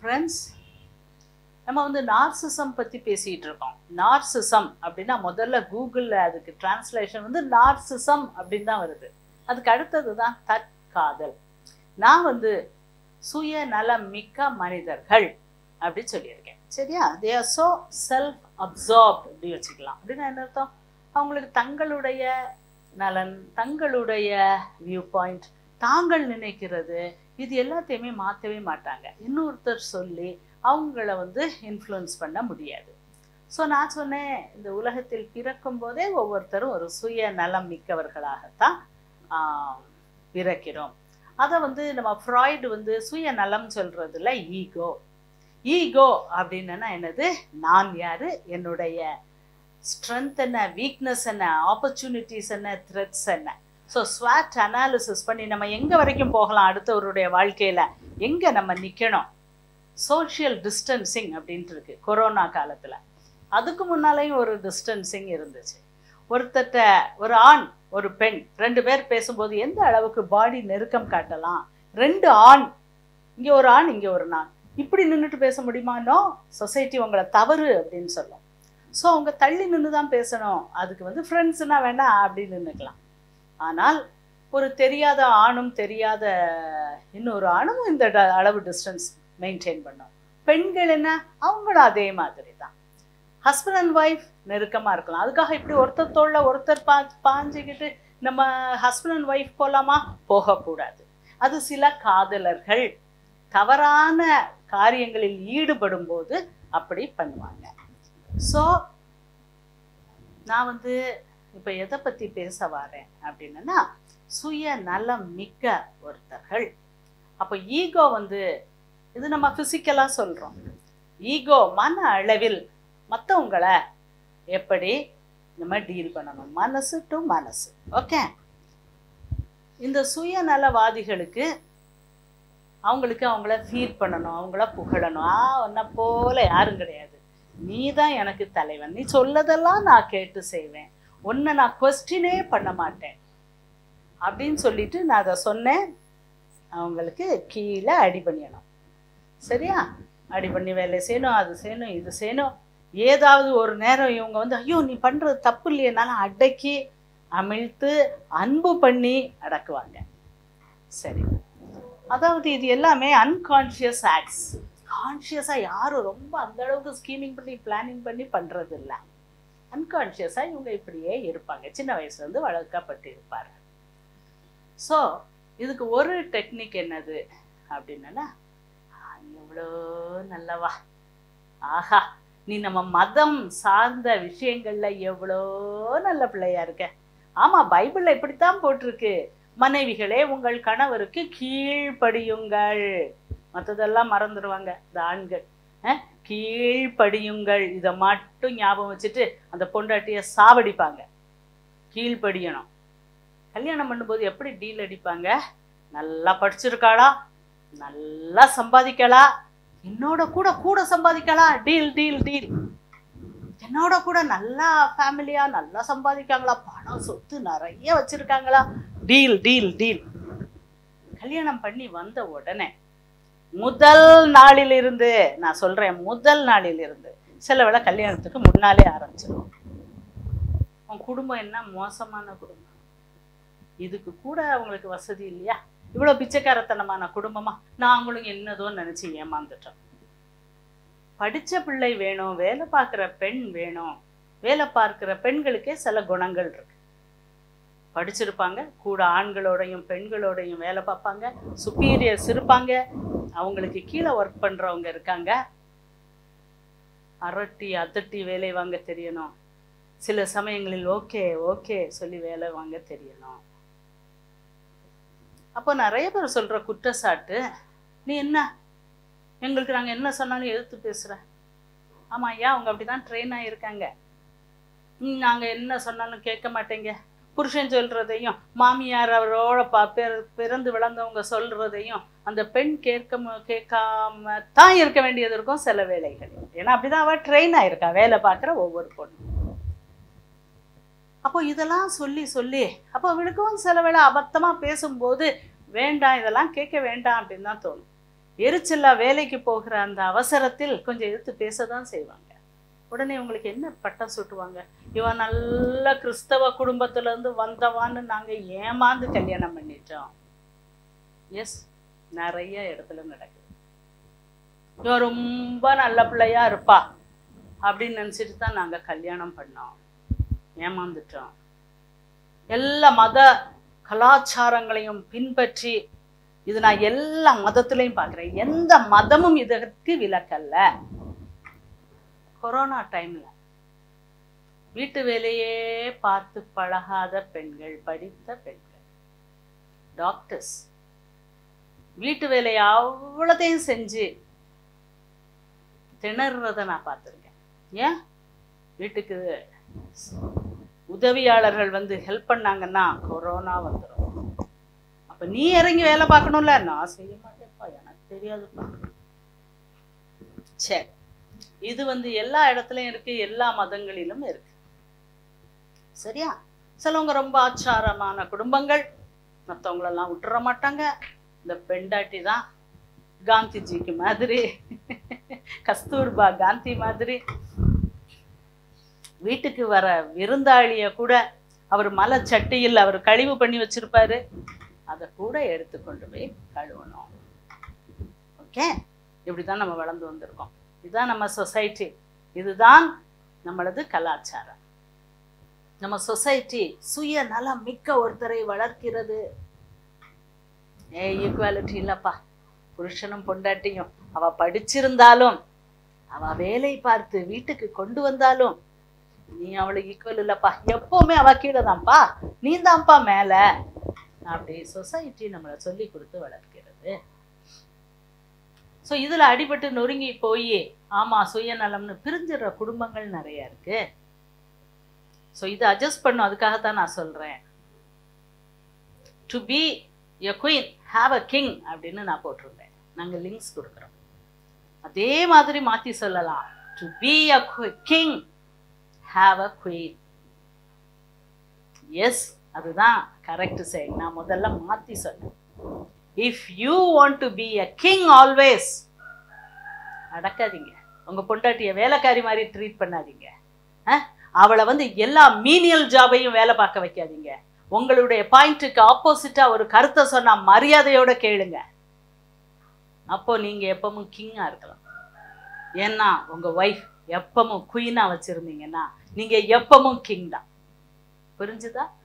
Friends நம்ம வந்து narcissism பற்றி பேசிகிட்டு இருக்கோம் நார்சிசம் அப்படின்னா முதல்ல கூகுளில் அதுக்கு டிரான்ஸ்லேஷன் வந்து நார்சிசம் அப்படின்னு தான் வருது அதுக்கு அடுத்தது தான் தற்காதல் நான் வந்து சுயநலம் மிக்க மனிதர்கள் அப்படி சொல்லியிருக்கேன் சரியா they are so self absorbed அப்படி வச்சுக்கலாம் அப்படின்னா என்ன அர்த்தம் அவங்களுக்கு தங்களுடைய நலன் தங்களுடைய வியூ பாயிண்ட் தாங்கள் நினைக்கிறது இது எல்லாத்தையுமே மாற்றவே மாட்டாங்க இன்னொருத்தர் சொல்லி அவங்கள வந்து இன்ஃப்ளூயன்ஸ் பண்ண முடியாது ஸோ நான் சொன்னேன் இந்த உலகத்தில் பிறக்கும் போதே ஒவ்வொருத்தரும் ஒரு சுய நலம் மிக்கவர்களாகத்தான் ஆஹ், பிறக்கிறோம் அதை வந்து நம்ம ஃப்ராய்டு வந்து சுயநலம் சொல்றதுல ஈகோ ஈகோ அப்படின்னா என்னது நான் யாரு என்னுடைய ஸ்ட்ரென்த் என்ன வீக்னஸ் என்ன ஆப்பர்ச்சுனிட்டிஸ் என்ன த்ரெட்ஸ் என்ன ஸோ ஸ்வாட் அனாலிசிஸ் பண்ணி நம்ம எங்கே வரைக்கும் போகலாம் அடுத்தவருடைய வாழ்க்கையில் எங்கே நம்ம நிற்கணும் சோஷியல் டிஸ்டன்சிங் அப்படின்ட்டு இருக்கு கொரோனா காலத்தில் அதுக்கு முன்னாலேயும் ஒரு டிஸ்டன்சிங் இருந்துச்சு ஒருத்தட்ட ஒரு ஆண் ஒரு பெண் ரெண்டு பேர் பேசும்போது எந்த அளவுக்கு பாடி நெருக்கம் காட்டலாம் ரெண்டு ஆண் இங்கே ஒரு ஆண் இங்கே ஒரு நான் இப்படி நின்றுட்டு பேச முடியுமானோ சொசைட்டி உங்களை தவறு அப்படின்னு சொல்லும் ஸோ அவங்க தள்ளி நின்று தான் பேசணும் அதுக்கு வந்து ஃப்ரெண்ட்ஸ்னா வேண்டாம் அப்படின்னு நின்றுக்கலாம் ஆனால் ஒரு தெரியாத ஆணும் தெரியாத இன்னொரு ஆணும் இந்த ட- அளவு டிஸ்டன்ஸ் மெயின்டைன் பண்ணும் பெண்கள் என்ன அவங்களும் அதே மாதிரி தான் ஹஸ்பண்ட் அண்ட் ஒய்ஃப் நெருக்கமாக இருக்கலாம் அதுக்காக இப்படி ஒருத்தர் தோளில் ஒருத்தர் பா பாஞ்சிக்கிட்டு நம்ம ஹஸ்பண்ட் அண்ட் ஒய்ஃப் போகலாமா போகக்கூடாது அது சில காதலர்கள் தவறான காரியங்களில் ஈடுபடும் போது அப்படி பண்ணுவாங்க ஸோ நான் வந்து இப்போ எதை பற்றி பேச வரேன் அப்படின்னா சுய நலம் மிக்க ஒருத்தர்கள் அப்போ ஈகோ வந்து இது நம்ம ஃபிசிக்கலாக சொல்கிறோம் ஈகோ மன அளவில் மற்றவங்களை எப்படி நம்ம டீல் பண்ணணும் மனசு டு மனசு ஓகே இந்த சுயநலவாதிகளுக்கு அவங்களுக்கு அவங்கள ஃபீல் பண்ணணும் அவங்கள புகழணும் ஆ உன்னை போல யாரும் கிடையாது நீ தான் எனக்கு தலைவன் நீ சொல்லதெல்லாம் நான் கேட்டு செய்வேன் உன்னை நான் கொஸ்டினே பண்ண மாட்டேன் அப்படின்னு சொல்லிட்டு நான் அதை சொன்னேன் அவங்களுக்கு கீழே அடி பண்ணிடணும் சரியா அடி பண்ணி வேலை செய்யணும் அது செய்யணும் இது செய்யணும் ஏதாவது ஒரு நேரம் இவங்க வந்து ஐயோ நீ பண்ணுறது தப்பு இல்லையனாலும் அடக்கி அமிழ்த்து அன்பு பண்ணி அடக்குவாங்க சரி அதாவது இது எல்லாமே அன்கான்ஷியஸ் ஆக்ட்ஸ் கான்ஷியஸாக யாரும் ரொம்ப அந்த அளவுக்கு ஸ்கீமிங் பண்ணி பிளானிங் பண்ணி பண்ணுறது இல்லை அன்கான்ஷியஸாக இவங்க இப்படியே இருப்பாங்க சின்ன வயசுலேருந்து வளர்க்கப்பட்டு இருப்பார் ஸோ இதுக்கு ஒரு டெக்னிக் என்னது அப்படின்னா எவ்வளோ நல்லவா ஆஹா நீ நம்ம மதம் சார்ந்த விஷயங்கள்ல எவ்வளோ நல்ல பிள்ளையா இருக்க ஆமா பைபிள்ல இப்படித்தான் போட்டிருக்கு மனைவிகளே உங்கள் கணவருக்கு கீழ்ப்படியுங்கள் மற்றதெல்லாம் மறந்துடுவாங்க இந்த ஆண்கள் அஹ், கீழ்ப்படியுங்கள் இதை மட்டும் ஞாபகம் வச்சுட்டு அந்த பொண்டாட்டியை சாவடிப்பாங்க கீழ்ப்படியணும் கல்யாணம் பண்ணும்போது எப்படி டீல் அடிப்பாங்க நல்லா படிச்சிருக்காளா நல்லா சம்பாதிக்கலா என்னோட கூட கூட சம்பாதிக்கலாம் டீல் டீல் டீல் என்னோட கூட நல்லா ஃபேமிலியா நல்லா சம்பாதிக்காங்களா பணம் சொத்து நிறைய வச்சிருக்காங்களா டீல் டீல் டீல் கல்யாணம் பண்ணி வந்த உடனே முதல் நாளிலிருந்து நான் சொல்றேன் முதல் நாளிலிருந்து சில வேளை கல்யாணத்துக்கு முன்னாலே ஆரம்பிச்சிடும் உன் குடும்பம் என்ன மோசமான குடும்பம் இதுக்கு கூட அவங்களுக்கு வசதி இல்லையா இவ்வளோ பிச்சைக்காரத்தனமான குடும்பமா நாங்களும் என்னதோ நினைச்சு ஏமாந்துட்டோம் படிச்ச பிள்ளை வேணும் வேலை பார்க்குற பெண் வேணும் வேலை பார்க்குற பெண்களுக்கே சில குணங்கள் இருக்கு படிச்சிருப்பாங்க கூட ஆண்களோடையும் பெண்களோடையும் வேலை பார்ப்பாங்க சுப்பீரியர்ஸ் இருப்பாங்க அவங்களுக்கு கீழே ஒர்க் பண்றவங்க இருக்காங்க அரட்டி அதட்டி வேலை வாங்க தெரியணும் சில சமயங்களில் ஓகே ஓகே சொல்லி வேலை வாங்க தெரியணும் அப்போ நிறைய பேர் சொல்ற குற்றச்சாட்டு நீ என்ன எங்களுக்கு நாங்கள் என்ன சொன்னாலும் எதிர்த்து பேசுற ஆமா ஐயா அவங்க அப்படிதான் ட்ரெயின் ஆகியிருக்காங்க ம், நாங்க என்ன சொன்னாலும் கேட்க மாட்டேங்க புருஷன் சொல்றதையும் மாமியார் அவரோட ப பிற- பிறந்து விளந்தவங்க சொல்றதையும் அந்த பெண் கேட்க மு- கேட்காம தான் இருக்க வேண்டியது இருக்கும் சில வேலைகள் ஏன்னா அப்படிதான் அவ ட்ரெயின் ஆயிருக்கா வேலை பார்க்குற ஒவ்வொரு பொண்ணு அப்போ இதெல்லாம் சொல்லி சொல்லி அப்போ அவளுக்கும் சில வேளை அபத்தமா பேசும்போது வேண்டாம் இதெல்லாம் கேட்க வேண்டாம் அப்படின்னு தான் தோணும் எரிச்சலா வேலைக்கு போகிற அந்த அவசரத்தில் கொஞ்சம் எதிர்த்து பேச தான் செய்வாங்க உடனே உங்களுக்கு என்ன பட்டம் சுட்டுவாங்க இவன் நல்ல கிறிஸ்தவ குடும்பத்துல இருந்து வந்தவான்னு நாங்க ஏமாந்து கல்யாணம் பண்ணிட்டோம் எஸ் நிறைய இடத்துல நடக்குது இவன் ரொம்ப நல்ல பிள்ளையா இருப்பா அப்படின்னு நினைச்சிட்டு தான் நாங்க கல்யாணம் பண்ணோம் ஏமாந்துட்டோம் எல்லா மத கலாச்சாரங்களையும் பின்பற்றி இது நான் எல்லா மதத்திலையும் பார்க்குறேன் எந்த மதமும் இதற்கு விலக்கல்ல கொரோனா டைம்ல வீட்டு வேலையே பார்த்து பழகாத பெண்கள் படித்த பெண்கள் டாக்டர்ஸ் வீட்டு வேலையை அவ்வளோத்தையும் செஞ்சு திணறத நான் பார்த்துருக்கேன் ஏன் வீட்டுக்கு உதவியாளர்கள் வந்து ஹெல்ப் பண்ணாங்கன்னா கொரோனா வந்துடும் அப்ப நீ இறங்கி வேலை பார்க்கணும்ல நான் செய்ய மாட்டேன்ப்பா எனக்கு தெரியாதுப்பா சரி இது வந்து எல்லா இடத்துலயும் இருக்கு எல்லா மதங்களிலும் இருக்கு சரியா சிலவங்க ரொம்ப ஆச்சாரமான குடும்பங்கள் மற்றவங்களெல்லாம் விட்டுற மாட்டாங்க இந்த பெண்டாட்டி தான் காந்திஜிக்கு மாதிரி கஸ்தூர்பா காந்தி மாதிரி வீட்டுக்கு வர விருந்தாளிய கூட அவர் மலை சட்டியில் அவர் கழிவு பண்ணி வச்சிருப்பாரு அதை கூட எடுத்து கொண்டு போய் கழுவணும் ஓகே இப்படிதான் நம்ம வளர்ந்து வந்திருக்கோம் இதுதான் நம்ம சொசைட்டி இதுதான் நம்மளது கலாச்சாரம் நம்ம சொசைட்டி சுய நலம் மிக்க ஒருத்தரை வளர்க்கிறது ஏ ஈக்குவாலிட்டி இல்லப்பா புருஷனும் பொண்டாட்டியும் அவ படிச்சிருந்தாலும் அவ வேலை பார்த்து வீட்டுக்கு கொண்டு வந்தாலும் நீ அவளுக்கு ஈக்குவல் இல்லப்பா எப்பவுமே அவ கீழே தான்ப்பா நீ தான்ப்பா மேல அப்படி சொசைட்டி நம்மளை சொல்லி கொடுத்து வளர்க்கிறது ஸோ இதுல அடிபட்டு நொறுங்கி போய் ஆமா சுயநலம்னு பிரிஞ்சிடுற குடும்பங்கள் நிறைய இருக்கு ஸோ இதை அட்ஜஸ்ட் பண்ணும் அதுக்காகத்தான் நான் சொல்றேன் to be a queen have a king அப்படின்னு நான் போட்டிருந்தேன் நாங்கள் லிங்க்ஸ் கொடுக்குறோம் அதே மாதிரி மாற்றி சொல்லலாம் to be a king have a queen yes அதுதான் கரெக்ட் சைட் நான் முதல்ல மாற்றி சொன்னேன் if you want to be a king always அடக்காதீங்க உங்க பொண்டாட்டிய வேலைக்காரி மாதிரி ட்ரீட் பண்ணாதீங்க அஹ்? அவளை வந்து எல்லா மீனியல் ஜாபையும் வேலை பார்க்க வைக்காதீங்க உங்களுடைய பாயிண்ட்டுக்கு ஆப்போசிட்டா ஒரு கருத்தை சொன்னா மரியாதையோட கேளுங்க அப்போ நீங்க எப்பவும் கிங்கா இருக்கலாம் ஏன்னா உங்க ஒய்ஃப் எப்பவும் குயினா வச்சிருந்தீங்கன்னா நீங்க எப்பவும் கிங் தான் புரிஞ்சுதா